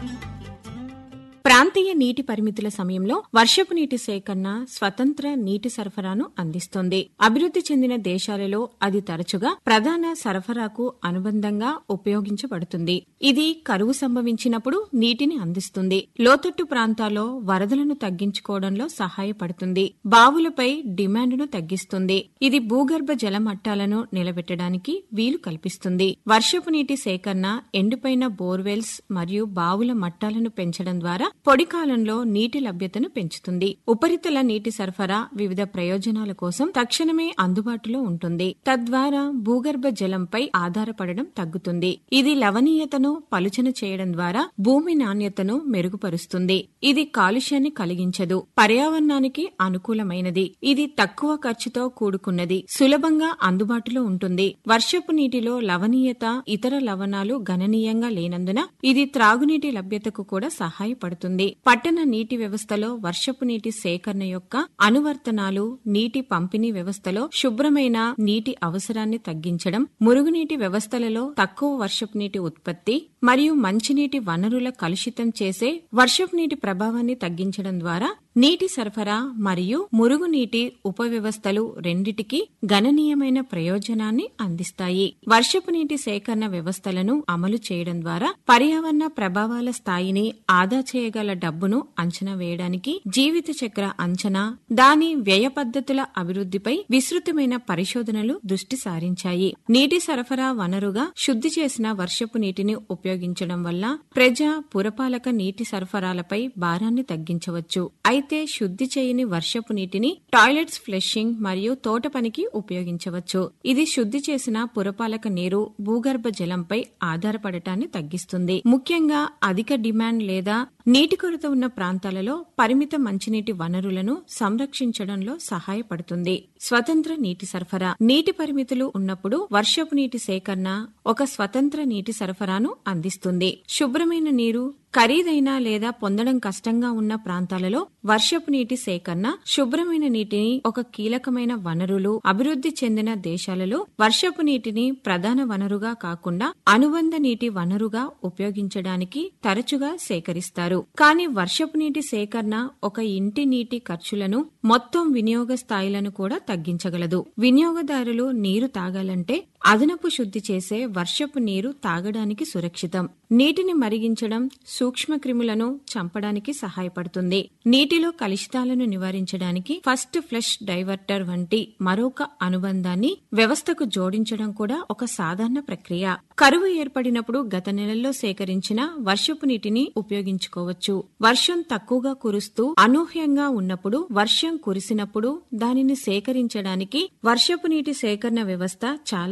ప్రాంతీయ నీటి పరిమితుల సమయంలో వర్షపు నీటి సేకరణ స్వతంత్ర నీటి సరఫరాను అందిస్తోంది అభివృద్ది చెందిన దేశాలలో అది తరచుగా ప్రధాన సరఫరాకు అనుబంధంగా ఉపయోగించబడుతుంది ఇది కరువు సంభవించినప్పుడు నీటిని అందిస్తుంది లోతట్టు ప్రాంతాల్లో వరదలను తగ్గించుకోవడంలో సహాయపడుతుంది బావులపై డిమాండ్ను తగ్గిస్తుంది ఇది భూగర్భ జల మట్టాలను నిలబెట్టడానికి వీలు కల్పిస్తుంది వర్షపు నీటి సేకరణ ఎండిపోయిన బోర్వెల్స్ మరియు బావుల మట్టాలను పెంచడం ద్వారా పొడి కాలంలో నీటి లభ్యతను పెంచుతుంది ఉపరితల నీటి సరఫరా వివిధ ప్రయోజనాల కోసం తక్షణమే అందుబాటులో ఉంటుంది తద్వారా భూగర్భ జలంపై ఆధారపడడం తగ్గుతుంది ఇది లవణీయతను పలుచన చేయడం ద్వారా భూమి నాణ్యతను మెరుగుపరుస్తుంది ఇది కాలుష్యాన్ని కలిగించదు పర్యావరణానికి అనుకూలమైనది ఇది తక్కువ ఖర్చుతో కూడుకున్నది సులభంగా అందుబాటులో ఉంటుంది వర్షపు నీటిలో లవణీయత ఇతర లవణాలు గణనీయంగా లేనందున ఇది త్రాగునీటి లభ్యతకు కూడా సహాయపడుతుంది పట్టణ నీటి వ్యవస్థలో వర్షపు నీటి సేకరణ యొక్క అనువర్తనాలు నీటి పంపిణీ వ్యవస్థలో శుభ్రమైన నీటి అవసరాన్ని తగ్గించడం మురుగునీటి వ్యవస్థలలో తక్కువ వర్షపు నీటి ఉత్పత్తి మరియు మంచినీటి వనరుల కలుషితం చేసే వర్షపు నీటి ప్రభావాన్ని తగ్గించడం ద్వారా నీటి సరఫరా మరియు మురుగునీటి ఉపవ్యవస్థలు రెండిటికి గణనీయమైన ప్రయోజనాన్ని అందిస్తాయి వర్షపు నీటి సేకరణ వ్యవస్థలను అమలు చేయడం ద్వారా పర్యావరణ ప్రభావాల స్థాయిని ఆదా చేయగల డబ్బును అంచనా వేయడానికి జీవిత చక్ర అంచనా దాని వ్యయ పద్ధతుల అభివృద్ధిపై విస్తృతమైన పరిశోధనలు దృష్టి సారించాయి నీటి సరఫరా వనరుగా శుద్ధి చేసిన వర్షపు నీటిని ఉపయోగించడం వల్ల ప్రజా పురపాలక నీటి సరఫరాలపై భారాన్ని తగ్గించవచ్చు అయితే శుద్ధి చేయని వర్షపు నీటిని టాయిలెట్స్ ఫ్లషింగ్ మరియు తోట పనికి ఉపయోగించవచ్చు ఇది శుద్ధి చేసిన పురపాలక నీరు భూగర్భ జలంపై ఆధారపడటాన్ని తగ్గిస్తుంది ముఖ్యంగా అధిక డిమాండ్ లేదా నీటి కొరత ఉన్న ప్రాంతాలలో పరిమిత మంచినీటి వనరులను సంరక్షించడంలో సహాయపడుతుంది స్వతంత్ర నీటి సరఫరా నీటి పరిమితులు ఉన్నప్పుడు వర్షపు నీటి సేకరణ ఒక స్వతంత్ర నీటి సరఫరాను అందిస్తుంది శుభ్రమైన నీరు ఖరీదైన లేదా పొందడం కష్టంగా ఉన్న ప్రాంతాలలో వర్షపు నీటి సేకరణ శుభ్రమైన నీటిని ఒక కీలకమైన వనరులు అభివృద్ధి చెందిన దేశాలలో వర్షపు నీటిని ప్రధాన వనరుగా కాకుండా అనుబంధ నీటి వనరుగా ఉపయోగించడానికి తరచుగా సేకరిస్తారు కానీ వర్షపు నీటి సేకరణ ఒక ఇంటి నీటి ఖర్చులను మొత్తం వినియోగ స్థాయిలను కూడా తగ్గించగలదు వినియోగదారులు నీరు తాగాలంటే అదనపు శుద్ధి చేసే వర్షపు నీరు తాగడానికి సురక్షితం నీటిని మరిగించడం సూక్ష్మ క్రిములను చంపడానికి సహాయపడుతుంది నీటిలో కలుషితాలను నివారించడానికి ఫస్ట్ ఫ్లష్ డైవర్టర్ వంటి మరొక అనుబంధాన్ని వ్యవస్థకు జోడించడం కూడా ఒక సాధారణ ప్రక్రియ కరువు ఏర్పడినప్పుడు గత నెలల్లో సేకరించిన వర్షపు నీటిని ఉపయోగించుకోవచ్చు వర్షం తక్కువగా కురుస్తూ అనూహ్యంగా ఉన్నప్పుడు వర్షం కురిసినప్పుడు దానిని సేకరించడానికి వర్షపు నీటి సేకరణ వ్యవస్థ చాలా